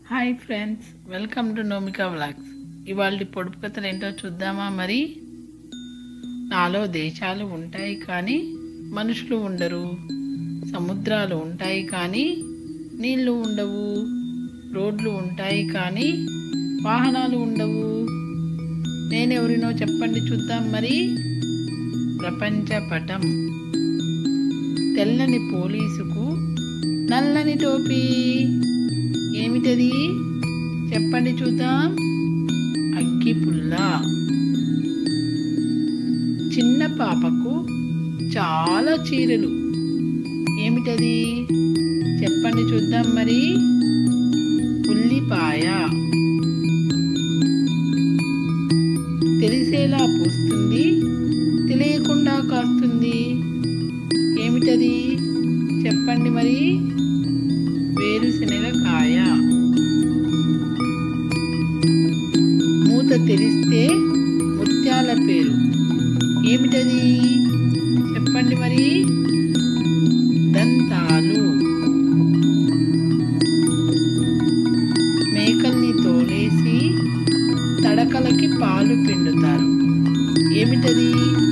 hi friends welcome to Nomika vlogs ఇవాళ పొడుపు కథలు ఏంటో చూద్దామా మరి నాలో దేశాలు ఉంటాయి కానీ మనుషులు ఉండరు సముద్రాలు ఉంటాయి కానీ నీళ్లు ఉండవు రోడ్లు ఉంటాయి కానీ వాహనాలు ఉండవు నేనెవరినో చెప్పండి చూద్దాం మరి ప్రపంచ పటం తెల్లని పోలీసుకు నల్లని టోపీ ఏమిటది చెప్పండి చూద్దాం అగ్గి పుల్ల చిన్న పాపకు చాలా చీరలు ఏమిటది చెప్పండి చూద్దాం మరి ఉల్లిపాయ తెలిసేలా పూస్తుంది తెలియకుండా కాస్తుంది ఏమిటది చెప్పండి మరి వేరుశనగ కాయ మూత తెరిస్తే ముత్యాల పేరు ఏమిటది చెప్పండి మరి దంతాలు మేకల్ని తోలేసి తడకలకి పాలు పిండుతారు ఏమిటది